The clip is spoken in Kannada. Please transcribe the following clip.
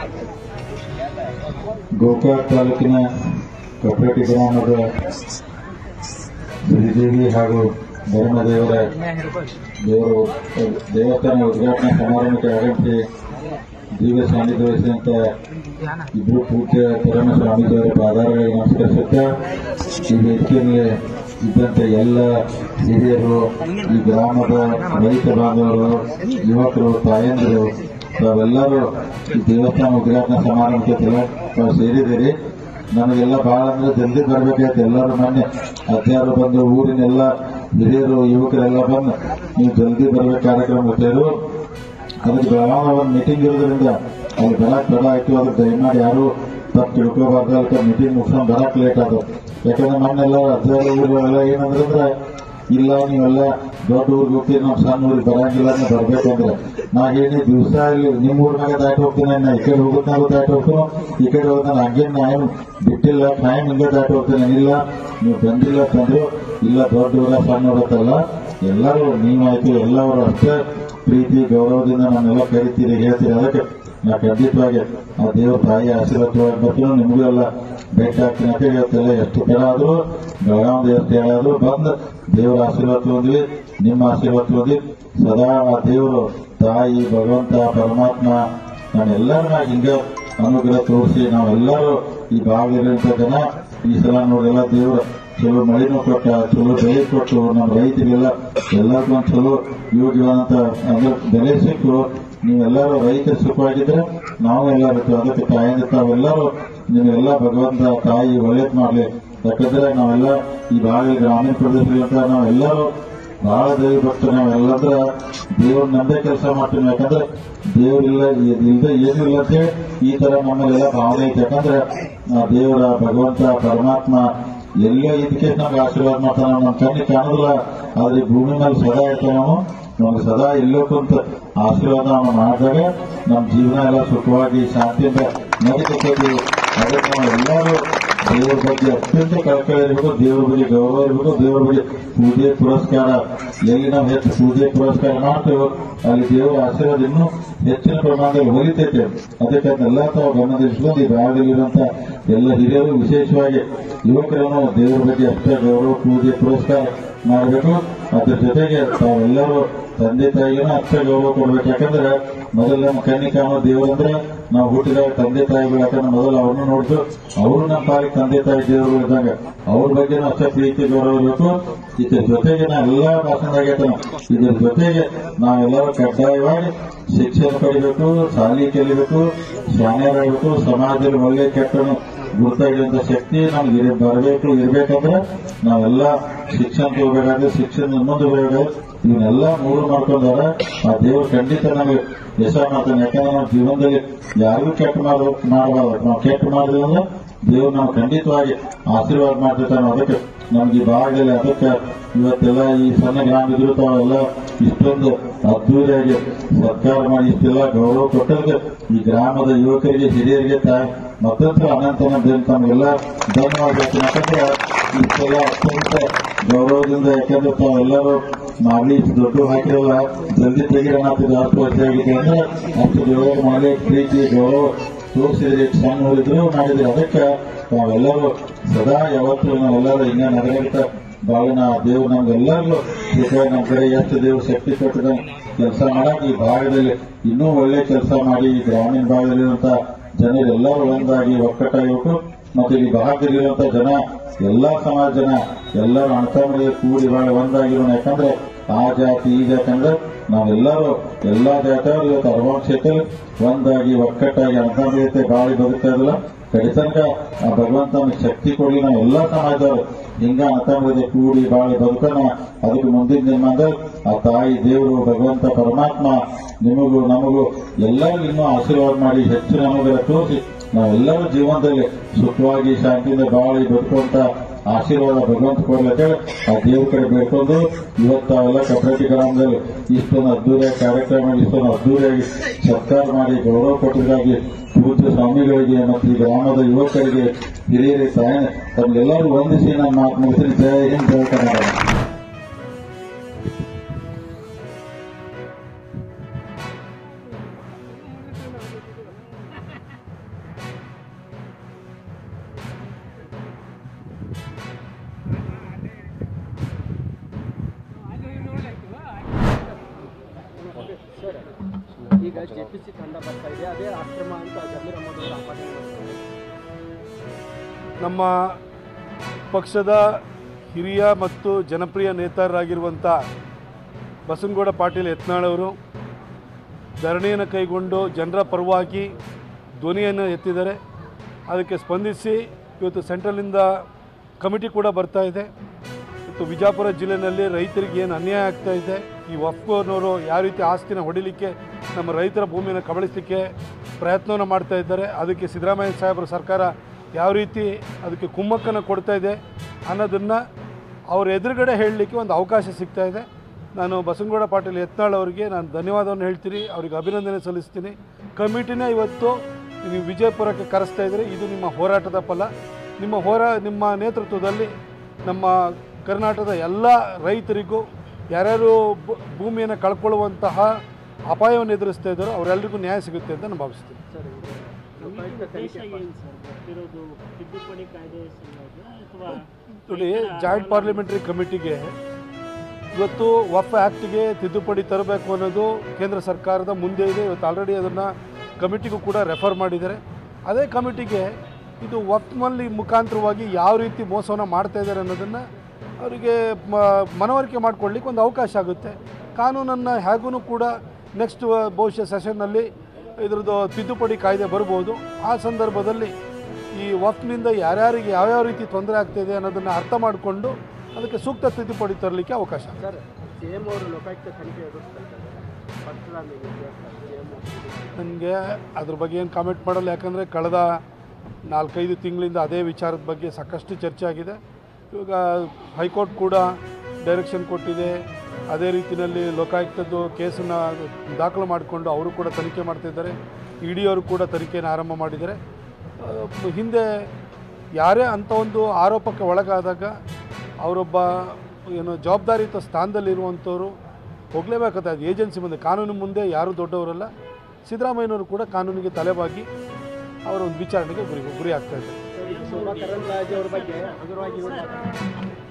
ಗೋಕಾಕ್ ತಾಲೂಕಿನ ಕಪರಟಿ ಗ್ರಾಮದ ಶ್ರೀದೇವಿ ಹಾಗೂ ಧರ್ಮದೇವರ ದೇವರು ದೇವಸ್ಥಾನ ಉದ್ಘಾಟನಾ ಸಮಾರಂಭಕ್ಕೆ ಆಗಮಿಸಿ ದಿವ್ಯ ಸಾನ್ನಿಧ್ಯ ವಹಿಸಿದಂತ ಇಬ್ಬರು ಪೂಜ್ಯ ಪರಮ ಸ್ವಾಮೀಜಿಯವರ ಪಾದಾರಗಳಿಗೆ ನಮಸ್ಕರಿಸುತ್ತಾ ಈ ವೇದಿಕೆಯಲ್ಲಿ ಇದ್ದಂತ ಎಲ್ಲ ಹಿರಿಯರು ಈ ಗ್ರಾಮದ ರೈತ ಬಾಂಧವರು ಯುವಕರು ತಾಯಂದಿರು ತಾವೆಲ್ಲರೂ ಈ ದೇವಸ್ಥಾನ ಉದ್ಘಾಟನಾ ಸಮಾರಂಭಕ್ಕೆ ತೆಲ- ತಾವು ಸೇರಿದ್ದೀರಿ ನಮಗೆಲ್ಲ ಬಹಳ ಅಂದ್ರೆ ಜಲ್ದಿ ಬರ್ಬೇಕಾಯ್ತು ಎಲ್ಲರೂ ಮೊನ್ನೆ ಅಜ್ಜಾರು ಬಂದು ಊರಿನೆಲ್ಲ ಹಿರಿಯರು ಯುವಕರೆಲ್ಲ ಬಂದು ನೀವು ಜಲ್ದಿ ಬರ್ಬೇಕು ಕಾರ್ಯಕ್ರಮ ಕೊಟ್ಟಿರು ಅದಕ್ಕೆ ಬೆಳಗಾವ ಒಂದು ಮೀಟಿಂಗ್ ಇರೋದ್ರಿಂದ ಅಲ್ಲಿ ಬರಕ್ ತಡ ಆಯ್ತು ಅದಕ್ಕೆ ದಯಮಾಡಿ ಯಾರು ತಪ್ಪು ತಿಳ್ಕೋಬಾರ್ದು ಅದಕ್ಕೆ ಮೀಟಿಂಗ್ ಮುಗಿಸ್ಕೊಂಡು ಬರಕ್ ಲೇಟ್ ಆದ ಯಾಕಂದ್ರೆ ಮೊನ್ನೆಲ್ಲ ಅಜ್ಜಾರ ಊರುಗಳೆಲ್ಲ ಏನಂದ್ರೆ ಇಲ್ಲ ನೀವೆಲ್ಲ ದೊಡ್ಡ ಊರಿಗೆ ಹೋಗ್ತೀವಿ ನಾವು ಸಣ್ಣ ಊರಿಗೆ ಬರಂಗಿಲ್ಲ ನೀವು ಬರ್ಬೇಕಂದ್ರೆ ನಾ ಹೇಳಿ ದಿವಸ ಇಲ್ಲಿ ನಿಮ್ಮ ಊರ್ನಾಗ ದಾಟಿ ಹೋಗ್ತೀನಿ ನಾ ಈ ಕಡೆ ಹೋಗೋದ್ನಾಗ ದಾಟಿ ಹೋಗ್ತೀನಿ ಈ ಕಡೆ ಹೋದ ಹಂಗೆ ನಾನು ಬಿಟ್ಟಿಲ್ಲ ಟೈಮ್ ಹಿಂಗೆ ದಾಟಿ ಹೋಗ್ತೀನಿ ಇಲ್ಲ ನೀವು ಬಂದಿಲ್ಲ ಅಂತಂದ್ರು ಇಲ್ಲ ದೊಡ್ಡ ಊರ ಸಣ್ಣ ಊರತ್ತಲ್ಲ ಎಲ್ಲರೂ ನೀವಾಯ್ತು ಎಲ್ಲವರು ಅಷ್ಟೇ ಪ್ರೀತಿ ಗೌರವದಿಂದ ನನ್ನೆಲ್ಲ ಕರಿತೀರಿ ಹೇಳ್ತೀರಿ ಅದಕ್ಕೆ ನಾ ಖಂಡಿತವಾಗಿ ಆ ದೇವ್ರ ತಾಯಿ ಆಶೀರ್ವಾದವಾಗಿ ಬರ್ತೀನಿ ನಿಮಗೂ ಎಲ್ಲ ಭೇಟಿ ಆಗ್ತೀನಿ ಅಂತ ಹೇಳ್ತಿಲ್ಲ ಎಷ್ಟು ಕಡೆ ಆದ್ರೂ ಬೆಳಗಾವಿ ದೇವಸ್ಥಾನ ಆದ್ರೂ ಬಂದು ದೇವರ ಆಶೀರ್ವಾದ ಹೊಂದ್ವಿ ನಿಮ್ಮ ಆಶೀರ್ವಾದ ಹೊಂದಿ ಸದಾ ಆ ದೇವರು ತಾಯಿ ಭಗವಂತ ಪರಮಾತ್ಮ ನಾನೆಲ್ಲರನ್ನ ಹಿಂಗ ಅನುಗ್ರಹ ತೋರಿಸಿ ನಾವೆಲ್ಲರೂ ಈ ಭಾಗದಲ್ಲಿರುವಂತ ಜನ ಈ ಸಲ ನೋಡೆಲ್ಲ ದೇವ್ರ ಚಲೋ ಮಳೆನೂ ಕೊಟ್ಟ ಚಲೋ ಬೆಳೆ ಕೊಟ್ಟು ನಮ್ಮ ರೈತರಿಗೆಲ್ಲ ಎಲ್ಲರಿಗೂ ಒಂದು ಚಲೋ ಯೋಗ್ಯವಾದಂತ ಅಂದ್ರೆ ಬೆಲೆ ಸಿಕ್ಕು ನೀವೆಲ್ಲರೂ ರೈತರು ಸುಖವಾಗಿದ್ರೆ ನಾವು ಎಲ್ಲರೂ ಅದಕ್ಕೆ ತಾಯಿಂದ ತಾವೆಲ್ಲರೂ ನೀವೆಲ್ಲ ಭಗವಂತ ತಾಯಿ ಒಳ್ಳೇದ್ ಮಾಡ್ಲಿ ಯಾಕಂದ್ರೆ ನಾವೆಲ್ಲ ಈ ಭಾಗ ಗ್ರಾಮೀಣ ಪ್ರದೇಶಗಳಿಂದ ನಾವೆಲ್ಲರೂ ಬಹಳ ದೇವಿ ಭಕ್ತರು ನಾವೆಲ್ಲಂದ್ರ ದೇವ್ರ ನಂಬೆ ಕೆಲಸ ಮಾಡ್ತೀವಿ ಯಾಕಂದ್ರೆ ದೇವ್ರಿಲ್ಲ ಇಲ್ಲದೆ ಏನೂ ಇಲ್ಲ ಅಂತೇಳಿ ಈ ತರ ನಮ್ಮಲ್ಲೆಲ್ಲ ಭಾವನೆ ಐತೆ ಯಾಕಂದ್ರೆ ಆ ದೇವರ ಭಗವಂತ ಪರಮಾತ್ಮ ಎಲ್ಲೋ ಇದಕ್ಕೆ ನಮ್ಗೆ ಆಶೀರ್ವಾದ ಮಾಡ್ತಾನ ನಮ್ಮ ಕಣ್ಣಿಗೆ ಕಾಣೋದಿಲ್ಲ ಆದ್ರೆ ಈ ಭೂಮಿ ಮೇಲೆ ಸದಾ ಇರ್ತಾನೆ ನಾವು ನಮ್ಗೆ ಸದಾ ಎಲ್ಲೋ ಕುಂತ ಆಶೀರ್ವಾದ ನಾವು ಮಾಡಿದಾಗ ನಮ್ಮ ಜೀವನ ಎಲ್ಲ ಸುಖವಾಗಿ ಶಾಂತಿಯಿಂದ ನಡೀತಕ್ಕಂಥ ಅದಕ್ಕೆ ನಾವು ಎಲ್ಲರೂ ದೇವರ ಬಗ್ಗೆ ಅತ್ಯಂತ ಕಳಕಳಿ ಇರಬೇಕು ದೇವರ ಬಗ್ಗೆ ಗೌರವ ಇರಬೇಕು ದೇವರ ಬಗ್ಗೆ ಪೂಜೆ ಪುರಸ್ಕಾರ ಎಲ್ಲಿ ನಾವು ಹೆಚ್ಚು ಪೂಜೆ ಪುರಸ್ಕಾರ ಮಾಡ್ತೇವೋ ಅಲ್ಲಿ ದೇವರ ಆಶೀರ್ವಾದ ಇನ್ನೂ ಹೆಚ್ಚಿನ ಪ್ರಮಾಣದಲ್ಲಿ ಹೊಲಿತೈತೆ ಅದಕ್ಕೆ ಅದನ್ನೆಲ್ಲ ತಾವು ಗಮನದಲ್ಲಿಟ್ಕೊಂಡು ಈ ಭಾಗದಲ್ಲಿರುವಂತ ಎಲ್ಲ ಹಿರಿಯರು ವಿಶೇಷವಾಗಿ ಯುವಕರನ್ನು ದೇವರ ಬಗ್ಗೆ ಅಷ್ಟೇ ಗೌರವ ಪೂಜೆ ಪುರಸ್ಕಾರ ಮಾಡಬೇಕು ಅದ್ರ ಜೊತೆಗೆ ತಾವೆಲ್ಲರೂ ತಂದೆ ತಾಯಿಗೂ ಅಷ್ಟೇ ಗೌರವ ಕೊಡ್ಬೇಕು ಯಾಕಂದ್ರೆ ಮೊದಲು ನಮ್ಮ ಕಣ್ಣಿ ಕಾಣೋ ದೇವರಂದ್ರೆ ನಾವು ಹುಟ್ಟಿದಾಗ ತಂದೆ ತಾಯಿಗಳು ಯಾಕಂದ್ರೆ ಮೊದಲು ಅವ್ರನ್ನ ನೋಡ್ತು ಅವರು ನಮ್ಮ ಪಾಲಿಗೆ ತಂದೆ ತಾಯಿ ದೇವರು ಇದ್ದಾಗ ಅವ್ರ ಬಗ್ಗೆನೂ ಅಷ್ಟೇ ಪ್ರೀತಿ ಗೌರವ ಇರಬೇಕು ಇದ್ರ ಜೊತೆಗೆ ನಾವೆಲ್ಲ ಭಾಷಣದಾಗೈತನ ಇದ್ರ ಜೊತೆಗೆ ನಾವೆಲ್ಲರೂ ಕಡ್ಡಾಯವಾಗಿ ಶಿಕ್ಷಣ ಪಡಿಬೇಕು ಶಾಲೆ ಕಲಿಬೇಕು ಶಾಣೆಯಾಗಬೇಕು ಸಮಾಜದಲ್ಲಿ ಒಳ್ಳೆ ಕೆಟ್ಟನು ಗುರುತಾಗಿರುವಂತ ಶಕ್ತಿ ನಮ್ಗೆ ಇರ- ಬರಬೇಕು ಇರ್ಬೇಕಂದ್ರೆ ನಾವೆಲ್ಲ ಶಿಕ್ಷಣ ತಗೋಬೇಕಾದ್ರೆ ಶಿಕ್ಷಣ ಮುಂದೆ ಬರಬೇಕು ಇವನ್ನೆಲ್ಲ ಮೂರು ಮಾಡ್ಕೊಂಡಾರ ಆ ದೇವ್ರು ಖಂಡಿತ ನಮಗೆ ಯಶ ಮಾಡ್ತಾನೆ ಯಾಕಂದ್ರೆ ನಾವು ಜೀವನದಲ್ಲಿ ಯಾರಿಗೂ ಕೆಟ್ಟ ಮಾಡ ಮಾಡಬಾರ್ದು ನಾವು ಕೆಟ್ಟ ಮಾಡಿದ್ವಿ ಅಂದ್ರೆ ದೇವ್ರು ನಾವು ಖಂಡಿತವಾಗಿ ಆಶೀರ್ವಾದ ಮಾಡ್ತಿರ್ತಾನೆ ಅದಕ್ಕೆ ನಮ್ಗೆ ಈ ಭಾಗದಲ್ಲಿ ಅದಕ್ಕೆ ಇವತ್ತೆಲ್ಲ ಈ ಸಣ್ಣ ಗ್ರಾಮ ಇದ್ರು ತಾವೆಲ್ಲ ಇಷ್ಟೊಂದು ಅದ್ದೂರಿಯಾಗಿ ಸರ್ಕಾರ ಮಾಡಿ ಇಷ್ಟೆಲ್ಲ ಗೌರವ ಕೊಟ್ಟರಿಗೆ ಈ ಗ್ರಾಮದ ಯುವಕರಿಗೆ ಹಿರಿಯರಿಗೆ ತಾಯಿ ಮತ್ತೊಂದು ಅನಂತನ ದೇವ್ ತಮಗೆಲ್ಲ ಧನ್ಯವಾದ ಹೇಳ್ತೀನಿ. ಯಾಕಂದ್ರೆ ಇಷ್ಟೆಲ್ಲ ಅತ್ಯಂತ ಗೌರವದಿಂದ ಯಾಕಂದ್ರೆ ತಾವೆಲ್ಲರೂ ಮಾಡಿ ಇಷ್ಟು ದೊಡ್ಡ ಹಾಕಿರಲ್ಲ ಜಲ್ದಿ ತೆಗಿರೋಣ ಅಂತ ಜಾಸ್ತಿ ವರ್ಷ ಆಗಿದೆ ಅಂದ್ರೆ ಅಷ್ಟು ಗೌರವ ಮಾಡಿ ಪ್ರೀತಿ ಗೌರವ ತೋರಿಸಿದ್ರಿ ಸಣ್ಣ ಹೋಗಿದ್ರು ಮಾಡಿದ್ರಿ ಅದಕ್ಕೆ ನಾವೆಲ್ಲರೂ ಸದಾ ಯಾವತ್ತೂ ನಾವೆಲ್ಲರೂ ಹಿಂಗ ನಗರಗತ ಬಾಳಿನ ದೇವ್ರು ನಮ್ಗೆಲ್ಲರಿಗೂ ಬೇಕಾದ್ರೆ ನಮ್ಮ ಕಡೆ ಎಷ್ಟು ದೇವ್ರು ಶಕ್ತಿ ಕೊಟ್ಟಿದ ಕೆಲಸ ಮಾಡಕ್ ಈ ಭಾಗದಲ್ಲಿ ಇನ್ನೂ ಒಳ್ಳೆ ಕೆಲಸ ಮಾಡಿ ಈ ಗ್ರಾಮೀಣ ಭಾಗದಲ್ಲಿರುವಂತ ಜನರೆಲ್ಲರೂ ಒಂದಾಗಿ ಒಕ್ಕಟ್ಟಾಗಬೇಕು ಮತ್ತೆ ಈ ಭಾಗದಲ್ಲಿರುವಂತ ಜನ ಎಲ್ಲಾ ಸಮಾಜ ಜನ ಎಲ್ಲರೂ ಅಣತಮ್ಮಳಿಗೆ ಕೂಡಿ ಬಾಳ ಒಂದಾಗಿರೋಣ ಯಾಕಂದ್ರೆ ಆ ಜಾತಿ ಈ ಜಾತಿ ಅಂದ್ರೆ ನಾವೆಲ್ಲರೂ ಎಲ್ಲಾ ಜಾತಿಯವರು ಇವತ್ತು ಅರ್ಬನ್ ಕ್ಷೇತ್ರದಲ್ಲಿ ಒಂದಾಗಿ ಒಕ್ಕಟ್ಟಾಗಿ ಅಣತಮ್ಮಳಿಗೆ ಬಾಳಿ ಬದುಕ್ತಾ ಇರಲಿಲ್ಲ ಕಡೆ ತನಕ ಆ ಭಗವಂತ ನಮ್ಗೆ ಶಕ್ತಿ ಕೊಡ್ಲಿ ನಾವು ಎಲ್ಲಾ ಸಮಾಜದವರು ಹಿಂಗ ಅಣತಮ್ಮಳಿಗೆ ಕೂಡಿ ಬಾಳಿ ಬದುಕೋಣ ಅದಕ್ಕೆ ಮುಂದಿನ ದಿನಮಾನ ಆ ತಾಯಿ ದೇವರು ಭಗವಂತ ಪರಮಾತ್ಮ ನಿಮಗೂ ನಮಗೂ ಎಲ್ಲರಿಗೂ ಇನ್ನೂ ಆಶೀರ್ವಾದ ಮಾಡಿ ಹೆಚ್ಚು ನಮಗೆ ತೋರಿಸಿ ನಾವೆಲ್ಲರೂ ಜೀವನದಲ್ಲಿ ಸುಖವಾಗಿ ಶಾಂತಿಯಿಂದ ಬಾಳಿ ಬದುಕುವಂತ ಆಶೀರ್ವಾದ ಭಗವಂತ ಕೊಡ್ಲಿಕ್ಕೆ ಆ ದೇವ್ರ ಕಡೆ ಬೇಡ್ಕೊಂಡು ಇವತ್ತು ತಾವೆಲ್ಲ ಕಪರಟಿ ಗ್ರಾಮದಲ್ಲಿ ಇಷ್ಟೊಂದು ಅದ್ದೂರಿಯಾಗಿ ಕಾರ್ಯಕ್ರಮ ಇಷ್ಟೊಂದು ಅದ್ದೂರಿಯಾಗಿ ಸತ್ಕಾರ ಮಾಡಿ ಗೌರವ ಕೊಟ್ಟಿದ್ದಾಗಿ ಪೂಜ್ಯ ಸ್ವಾಮಿಗಳಿಗೆ ಮತ್ತು ಈ ಗ್ರಾಮದ ಯುವಕರಿಗೆ ಹಿರಿಯರಿಗೆ ತಾಯಿ ತಮಗೆಲ್ಲರೂ ವಂದಿಸಿ ನಾನು ಮಾತು ಮುಗಿಸಿ ಜಯ ಹಿಂದ್ ಜಯ ಕನ್ನಡ ಜೆಪಿಸಿ ತಂಡ ಬರ್ತಾ ಇದೆ ಅದೇ ಅಕ್ರಮ ಅಂತ ಜಮೀರ್ ಅಹಮದ್ ಅವರು ಆಪಾದನೆ ಮಾಡ್ತಾರೆ ನಮ್ಮ ಪಕ್ಷದ ಹಿರಿಯ ಮತ್ತು ಜನಪ್ರಿಯ ನೇತಾರರಾಗಿರುವಂಥ ಬಸನಗೌಡ ಪಾಟೀಲ್ ಯತ್ನಾಳ್ ಅವರು ಧರಣಿಯನ್ನು ಕೈಗೊಂಡು ಜನರ ಪರವಾಗಿ ಧ್ವನಿಯನ್ನು ಎತ್ತಿದ್ದಾರೆ ಅದಕ್ಕೆ ಸ್ಪಂದಿಸಿ ಇವತ್ತು ಸೆಂಟ್ರಲಿಂದ ಕಮಿಟಿ ಕೂಡ ಬರ್ತಾ ಇದೆ ಇವತ್ತು ವಿಜಾಪುರ ಜಿಲ್ಲೆಯಲ್ಲಿ ರೈತರಿಗೆ ಏನು ಅನ್ಯಾಯ ಆಗ್ತಾ ಇದೆ ಈ ವಫ್ಕೋನವರು ಯಾವ ರೀತಿ ಆಸ್ತಿನ ಹೊಡಿಲಿಕ್ಕೆ ನಮ್ಮ ರೈತರ ಭೂಮಿಯನ್ನು ಕಬಳಿಸಲಿಕ್ಕೆ ಪ್ರಯತ್ನವನ್ನು ಮಾಡ್ತಾ ಇದ್ದಾರೆ ಅದಕ್ಕೆ ಸಿದ್ದರಾಮಯ್ಯ ಸಾಹೇಬರ ಸರ್ಕಾರ ಯಾವ ರೀತಿ ಅದಕ್ಕೆ ಕುಮ್ಮಕ್ಕನ್ನು ಕೊಡ್ತಾ ಇದೆ ಅನ್ನೋದನ್ನು ಅವ್ರ ಎದುರುಗಡೆ ಹೇಳಲಿಕ್ಕೆ ಒಂದು ಅವಕಾಶ ಸಿಗ್ತಾ ಇದೆ ನಾನು ಬಸನಗೌಡ ಪಾಟೀಲ್ ಯತ್ನಾಳ್ ಅವರಿಗೆ ನಾನು ಧನ್ಯವಾದವನ್ನು ಹೇಳ್ತೀನಿ ಅವರಿಗೆ ಅಭಿನಂದನೆ ಸಲ್ಲಿಸ್ತೀನಿ ಕಮಿಟಿನೇ ಇವತ್ತು ನೀವು ವಿಜಯಪುರಕ್ಕೆ ಕರೆಸ್ತಾ ಇದ್ದೀರಿ ಇದು ನಿಮ್ಮ ಹೋರಾಟದ ಫಲ ನಿಮ್ಮ ಹೋರಾ ನಿಮ್ಮ ನೇತೃತ್ವದಲ್ಲಿ ನಮ್ಮ ಕರ್ನಾಟಕದ ಎಲ್ಲ ರೈತರಿಗೂ ಯಾರ್ಯಾರು ಭೂ- ಭೂಮಿಯನ್ನು ಕಳ್ಕೊಳ್ಳುವಂತಹ ಅಪಾಯವನ್ನು ಎದುರಿಸ್ತಾ ಇದ್ದಾರೋ ಅವರೆಲ್ಲರಿಗೂ ನ್ಯಾಯ ಸಿಗುತ್ತೆ ಅಂತ ನಾನು ಭಾವಿಸ್ತೀನಿ ಸರ್ ಇದು ಲೋಕಾಯುಕ್ತ ಉದ್ದೇಶ ತನಿಖೆ ಏನು ಸರ್ ಬರ್ತಿರೋದು ತಿದ್ದುಪಡಿ ಕಾಯ್ದೆ ಸಲುವಾಗಿ ಅಥವಾ ನೋಡಿ ಜಾಯಿಂಟ್ ಪಾರ್ಲಿಮೆಂಟರಿ ಕಮಿಟಿಗೆ ಇವತ್ತು ವಫ್ ಆ್ಯಕ್ಟ್ಗೆ ತಿದ್ದುಪಡಿ ತರಬೇಕು ಅನ್ನೋದು ಕೇಂದ್ರ ಸರ್ಕಾರದ ಮುಂದೆ ಇದೆ ಇವತ್ತು ಆಲ್ರೆಡಿ ಅದನ್ನು ಕಮಿಟಿಗೂ ಕೂಡ ರೆಫರ್ ಮಾಡಿದ್ದಾರೆ ಅದೇ ಕಮಿಟಿಗೆ ಇದು ವಫ್ನಲ್ಲಿ ಮುಖಾಂತರವಾಗಿ ಯಾವ ರೀತಿ ಮೋಸವನ್ನು ಮಾಡ್ತಾ ಇದ್ದಾರೆ ಅನ್ನೋದನ್ನು ಅವರಿಗೆ ಮ- ಮನವರಿಕೆ ಮಾಡಿಕೊಳ್ಳಿಕ್ಕೆ ಒಂದು ಅವಕಾಶ ಆಗುತ್ತೆ ಕಾನೂನನ್ನು ಹೇಗೂ ಕೂಡ ನೆಕ್ಸ್ಟ್ ಬಹುಶಃ ಸೆಷನ್ನಲ್ಲಿ ಇದ್ರದ್ದು ತಿದ್ದುಪಡಿ ಕಾಯ್ದೆ ಬರ್ಬೋದು ಆ ಸಂದರ್ಭದಲ್ಲಿ ಈ ವಫ್ನಿಂದ ಯಾರ್ಯಾರಿಗೆ ಯಾವ್ಯಾವ ರೀತಿ ತೊಂದರೆ ಆಗ್ತಾಯಿದೆ ಅನ್ನೋದನ್ನು ಅರ್ಥ ಮಾಡಿಕೊಂಡು ಅದಕ್ಕೆ ಸೂಕ್ತ ತಿದ್ದುಪಡಿ ತರಲಿಕ್ಕೆ ಅವಕಾಶ ಆಗುತ್ತೆ. ಸರ್ ಸಿ ಎಂ ಅವರು ಲೋಕಾಯುಕ್ತ ತನಿಖೆ ಎದುರಿಸ್ತಾ ಇದ್ದಾರೆ ಪಕ್ಷದ ಮೇಲೆ ಸಿ ಎಂ ನನಗೆ ಅದ್ರ ಬಗ್ಗೆ ಏನು ಕಾಮೆಂಟ್ ಮಾಡಲ್ಲ ಯಾಕಂದರೆ ಕಳೆದ ನಾಲ್ಕೈದು ತಿಂಗಳಿಂದ ಅದೇ ವಿಚಾರದ ಬಗ್ಗೆ ಸಾಕಷ್ಟು ಚರ್ಚೆ ಆಗಿದೆ ಇವಾಗ ಹೈಕೋರ್ಟ್ ಕೂಡ ಡೈರೆಕ್ಷನ್ ಕೊಟ್ಟಿದೆ ಅದೇ ರೀತಿಯಲ್ಲಿ ಲೋಕಾಯುಕ್ತದ್ದು ಕೇಸನ್ನು ದಾಖಲು ಮಾಡಿಕೊಂಡು ಅವರು ಕೂಡ ತನಿಖೆ ಮಾಡ್ತಿದ್ದಾರೆ ಇ ಡಿ ಅವರು ಕೂಡ ತನಿಖೆಯನ್ನು ಆರಂಭ ಮಾಡಿದ್ದಾರೆ ಆ, ಹಿಂದೆ ಯಾರೇ ಅಂಥ ಒಂದು ಆರೋಪಕ್ಕೆ ಒಳಗಾದಾಗ ಅವರೊಬ್ಬ ಏನು ಜವಾಬ್ದಾರಿಯುತ ಸ್ಥಾನದಲ್ಲಿರುವಂಥವ್ರು ಹೋಗಲೇಬೇಕಾದ ಏಜೆನ್ಸಿ ಮುಂದೆ ಕಾನೂನು ಮುಂದೆ ಯಾರೂ ದೊಡ್ಡವರಲ್ಲ ಸಿದ್ದರಾಮಯ್ಯನವರು ಕೂಡ ಕಾನೂನಿಗೆ ತಲೆಬಾಗಿ ಅವರ ಒಂದು ವಿಚಾರಣೆಗೆ ಗುರಿ ಗುರಿ ಆಗ್ತಾ ಇದ್ದಾರೆ ಸರ್ ಈಗ ಶೋಭಾ ಕರಂದ್ಲಾಜೆ ಅವ್ರ ಬಗ್ಗೆ ಹಗುರವಾಗಿ ಇವ್ರು ಮಾತಾಡ್ತಾರೆ.